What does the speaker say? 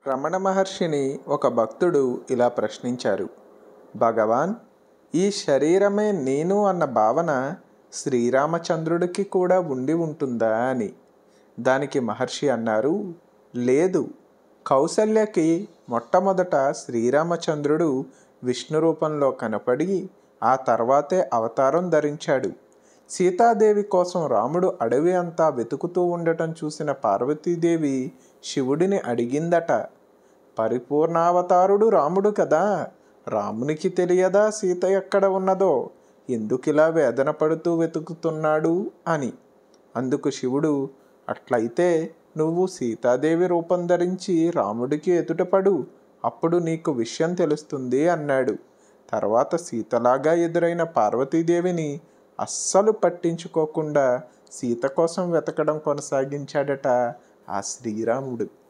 రమణ మహర్షిని ఒక భక్తుడు ఇలా ప్రశ్నించారు భగవాన్ ఈ శరీరమే నేను అన్న భావన శ్రీరామచంద్రుడికి కూడా ఉండి ఉంటుందా అని దానికి మహర్షి అన్నారు లేదు కౌసల్యకి మొట్టమొదట శ్రీరామచంద్రుడు విష్ణు రూపంలో కనపడి ఆ తర్వాతే అవతారం ధరించాడు సీతాదేవి కోసం రాముడు అడవి అంతా వెతుకుతూ ఉండటం చూసిన పార్వతీదేవి శివుడిని అడిగిందట పరిపూర్ణావతారుడు రాముడు కదా రామునికి తెలియదా సీత ఎక్కడ ఉన్నదో ఎందుకిలా వేదన పడుతూ వెతుకుతున్నాడు అని అందుకు శివుడు అట్లయితే నువ్వు సీతాదేవి రూపం ధరించి రాముడికి ఎదుటపడు అప్పుడు నీకు విషయం తెలుస్తుంది అన్నాడు తర్వాత సీతలాగా ఎదురైన పార్వతీదేవిని అస్సలు పట్టించుకోకుండా సీత కోసం వెతకడం కొనసాగించాడట ఆ శ్రీరాముడు